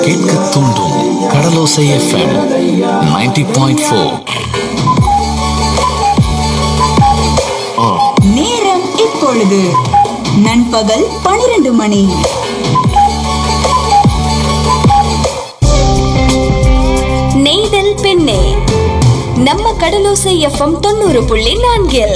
கேட்க தூண்டும் கடலோசை FM 90.4 point four நேரம் இப்பொழுது நண்பகல் பனிரெண்டு மணி நெய்தல் பெண்ணே நம்ம கடலோசை எஃப்எம் தொண்ணூறு புள்ளி நான்கில்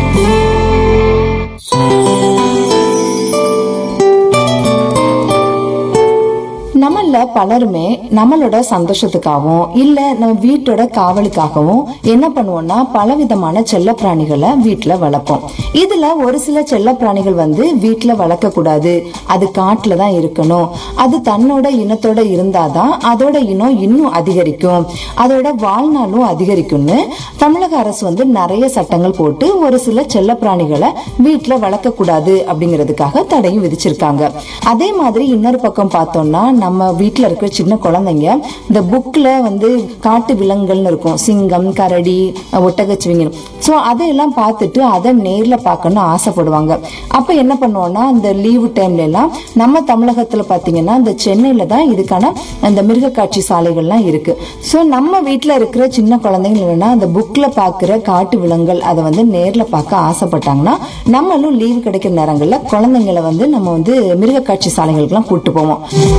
நம்மள பலருமே நம்மளோட சந்தோஷத்துக்காகவும் இல்ல நம்ம வீட்டோட காவலுக்காகவும் என்ன பண்ணுவோம்னா பலவிதமான செல்ல பிராணிகளை வீட்டுல வளர்ப்போம் இதுல ஒரு சில செல்ல பிராணிகள் வந்து வீட்டுல வளர்க்க கூடாது அது காட்டுல தான் இருக்கணும் அது தன்னோட இனத்தோட இருந்தாதான் அதோட இனம் இன்னும் அதிகரிக்கும் அதோட வாழ்நாளும் அதிகரிக்கும்னு தமிழக அரசு வந்து நிறைய சட்டங்கள் போட்டு ஒரு சில செல்ல பிராணிகளை வீட்டுல வளர்க்க கூடாது அப்படிங்கிறதுக்காக தடையும் விதிச்சிருக்காங்க அதே மாதிரி இன்னொரு பக்கம் பார்த்தோம்னா நம்ம வீட்டுல இருக்கிற சின்ன குழந்தைங்க இந்த புக்ல வந்து காட்டு விலங்குகள்னு இருக்கும் சிங்கம் கரடி ஒட்டகச்சிவிங்க ஸோ அதையெல்லாம் பார்த்துட்டு அதை நேர்ல பார்க்கணும்னு ஆசைப்படுவாங்க அப்ப என்ன பண்ணுவோம்னா இந்த லீவு டைம்ல எல்லாம் நம்ம தமிழகத்துல பாத்தீங்கன்னா இந்த சென்னையில தான் இதுக்கான அந்த மிருக காட்சி சாலைகள்லாம் இருக்கு ஸோ நம்ம வீட்டுல இருக்கிற சின்ன குழந்தைங்க என்னன்னா அந்த புக்ல பாக்குற காட்டு விலங்குகள் அதை வந்து நேர்ல பார்க்க ஆசைப்பட்டாங்கன்னா நம்மளும் லீவு கிடைக்கிற நேரங்கள்ல குழந்தைங்களை வந்து நம்ம வந்து மிருக காட்சி சாலைகளுக்கெல்லாம் கூட்டு போவோம்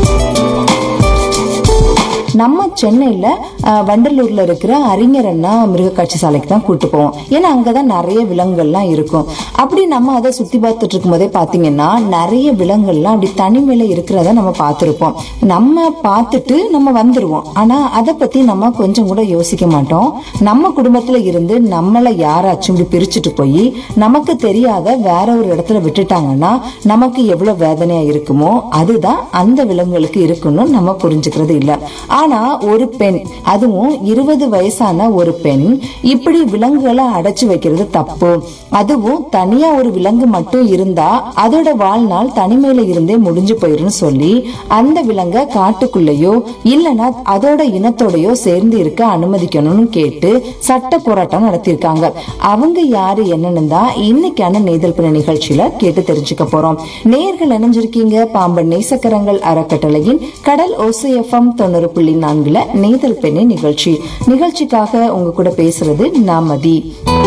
நம்ம சென்னையில அஹ், வண்டலூர்ல இருக்கிற அறிஞர் அண்ணா மிருகக்காட்சி சாலைக்கு தான் கூட்டு போவோம் ஏன்னா அங்கதான் நிறைய விலங்குகள்லாம் இருக்கும் அப்படி நம்ம அதை சுத்தி பார்த்துட்டு இருக்கும் போதே பாத்தீங்கன்னா நிறைய விலங்குகள்லாம் அப்படி தனிமையில இருக்கிறத நம்ம பார்த்திருப்போம் நம்ம பார்த்துட்டு நம்ம வந்துருவோம் ஆனா அதை பத்தி நம்ம கொஞ்சம் கூட யோசிக்க மாட்டோம் நம்ம குடும்பத்துல இருந்து நம்மள யாராச்சும் இப்படி பிரிச்சுட்டு போய் நமக்கு தெரியாத வேற ஒரு இடத்துல விட்டுட்டாங்கன்னா நமக்கு எவ்வளவு வேதனையா இருக்குமோ அதுதான் அந்த விலங்குகளுக்கு இருக்குன்னு நம்ம புரிஞ்சுக்கிறது இல்ல ஆனா ஒரு பெண் அதுவும் இருபது வயசான ஒரு பெண் இப்படி விலங்குகளை அடைச்சு வைக்கிறது தப்பு அதுவும் தனியா ஒரு விலங்கு மட்டும் இருந்தா அதோட வாழ்நாள் தனிமையில இருந்தே முடிஞ்சு போயிருன்னு சொல்லி அந்த விலங்கை காட்டுக்குள்ளேயோ இல்லனா அதோட இனத்தோடயோ சேர்ந்து இருக்க அனுமதிக்கணும்னு கேட்டு சட்ட போராட்டம் நடத்தியிருக்காங்க அவங்க யாரு என்னன்னு தான் இன்னைக்கான நெய்தல் பிணை நிகழ்ச்சியில கேட்டு தெரிஞ்சுக்க போறோம் நேர்கள் இணைஞ்சிருக்கீங்க பாம்பன் நேசக்கரங்கள் அறக்கட்டளையின் கடல் ஓசை எஃப்எம் தொண்ணூறு புள்ளி நான்குல நெய்தல் பெண்ணை நிகழ்ச்சி நிகழ்ச்சிக்காக உங்க கூட பேசுறது நாமதி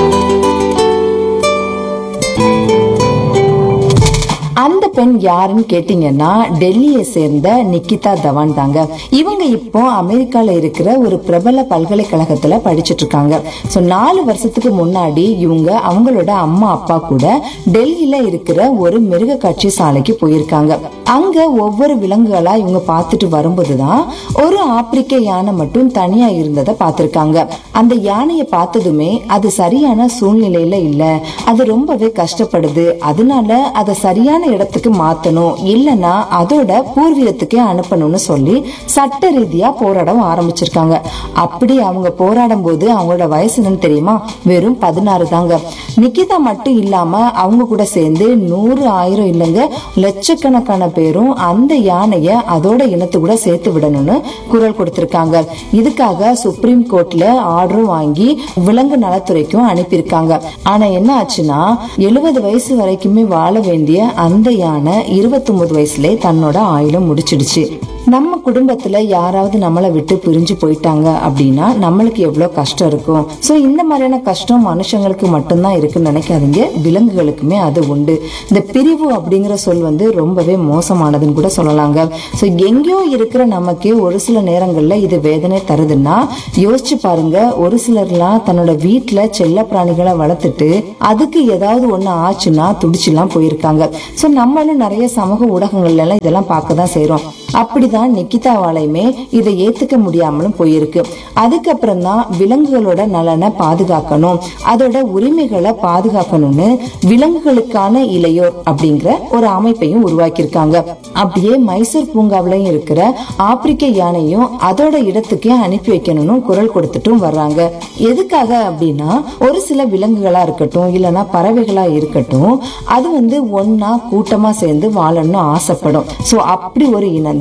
அந்த பெண் யாருன்னு கேட்டீங்கன்னா டெல்லியை சேர்ந்த நிக்கிதா தவான் தாங்க இவங்க இப்போ அமெரிக்கால இருக்கிற ஒரு பிரபல பல்கலைக்கழகத்துல படிச்சிட்டு இருக்காங்க சோ நாலு வருஷத்துக்கு முன்னாடி இவங்க அவங்களோட அம்மா அப்பா கூட டெல்லியில இருக்கிற ஒரு மிருக காட்சி சாலைக்கு போயிருக்காங்க அங்க ஒவ்வொரு விலங்குகளா இவங்க பார்த்துட்டு வரும்போதுதான் ஒரு ஆப்பிரிக்க யானை மட்டும் தனியா இருந்ததை பார்த்திருக்காங்க அந்த யானையை பார்த்ததுமே அது சரியான சூழ்நிலையில இல்ல அது ரொம்பவே கஷ்டப்படுது அதனால அதை சரியான இடத்துக்கு மாத்தணும் இல்லனா அதோட பூர்வீகத்துக்கே அனுப்பணும்னு சொல்லி சட்ட ரீதியா போராடம் ஆரம்பிச்சிருக்காங்க அப்படி அவங்க போராடும் போது அவங்களோட வயசு என்னன்னு தெரியுமா வெறும் பதினாறு தாங்க நிக்கிதா மட்டும் இல்லாம அவங்க கூட சேர்ந்து நூறு ஆயிரம் இல்லைங்க லட்சக்கணக்கான பேரும் அந்த யானைய அதோட இனத்து கூட சேர்த்து விடணும்னு குரல் கொடுத்திருக்காங்க இதுக்காக சுப்ரீம் கோர்ட்ல ஆர்டரும் வாங்கி விலங்கு நலத்துறைக்கும் அனுப்பியிருக்காங்க ஆனா என்ன ஆச்சுன்னா எழுபது வயசு வரைக்குமே வாழ வேண்டிய அந்த யானை இருபத்தொன்பது வயசுல தன்னோட ஆயுளம் முடிச்சிடுச்சு நம்ம குடும்பத்துல யாராவது நம்மளை விட்டு பிரிஞ்சு போயிட்டாங்க அப்படின்னா நம்மளுக்கு எவ்வளவு கஷ்டம் இருக்கும் சோ இந்த மாதிரியான கஷ்டம் மனுஷங்களுக்கு மட்டும்தான் இருக்குன்னு நினைக்காதீங்க விலங்குகளுக்குமே அது உண்டு இந்த பிரிவு அப்படிங்கிற சொல் வந்து ரொம்பவே மோசமானதுன்னு கூட சொல்லலாங்க சோ எங்கேயோ இருக்கிற நமக்கே ஒரு சில நேரங்கள்ல இது வேதனை தருதுன்னா யோசிச்சு பாருங்க ஒரு சிலர்லாம் தன்னோட வீட்டுல செல்ல பிராணிகளை வளர்த்துட்டு அதுக்கு ஏதாவது ஒண்ணு ஆச்சுன்னா துடிச்சுலாம் போயிருக்காங்க சோ நம்மளும் நிறைய சமூக ஊடகங்கள்ல எல்லாம் இதெல்லாம் பார்க்க தான் செய்றோம் அப்படிதான் நிக்கிதாவாலையுமே இதை ஏத்துக்க முடியாமலும் போயிருக்கு அதுக்கப்புறம் தான் விலங்குகளோட நலனை பாதுகாக்கணும் அதோட உரிமைகளை பாதுகாக்கணும்னு விலங்குகளுக்கான இளையோர் அப்படிங்கிற ஒரு அமைப்பையும் உருவாக்கியிருக்காங்க அப்படியே மைசூர் பூங்காவிலையும் இருக்கிற ஆப்பிரிக்க யானையும் அதோட இடத்துக்கே அனுப்பி வைக்கணும்னு குரல் கொடுத்துட்டும் வர்றாங்க எதுக்காக அப்படின்னா ஒரு சில விலங்குகளா இருக்கட்டும் இல்லைன்னா பறவைகளா இருக்கட்டும் அது வந்து ஒன்னா கூட்டமா சேர்ந்து வாழணும்னு ஆசைப்படும் சோ அப்படி ஒரு இனம் தான் இந்த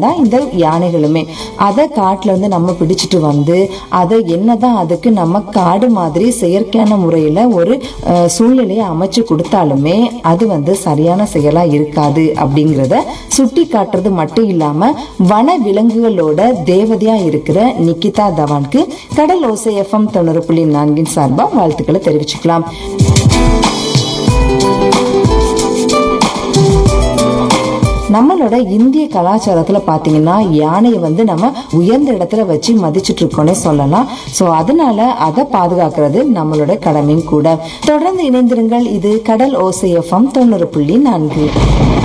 யானைகளுமே அதை காட்டுல இருந்து நம்ம பிடிச்சிட்டு வந்து அதை என்னதான் அதுக்கு நம்ம காடு மாதிரி செயற்கையான முறையில ஒரு அஹ், சூழ்நிலையை அமைச்சு கொடுத்தாலுமே அது வந்து சரியான செயலா இருக்காது அப்படிங்கிறத சுட்டி காட்டுறது மட்டும் இல்லாம வன விலங்குகளோட தேவதையா இருக்கிற நிக்கிதா தவானுக்கு கடல் ஓசை எஃப்எம் தொண்ணூறு புள்ளி நான்கின் சார்பா வாழ்த்துக்களை தெரிவிச்சுக்கலாம் நம்மளோட இந்திய கலாச்சாரத்துல பாத்தீங்கன்னா யானையை வந்து நம்ம உயர்ந்த இடத்துல வச்சு மதிச்சிட்டு இருக்கோம்னே சொல்லலாம் சோ அதனால அதை பாதுகாக்கிறது நம்மளோட கடமையும் கூட தொடர்ந்து இணைந்திருங்கள் இது கடல் ஓசை எஃப்எம் தொண்ணூறு புள்ளி நான்கு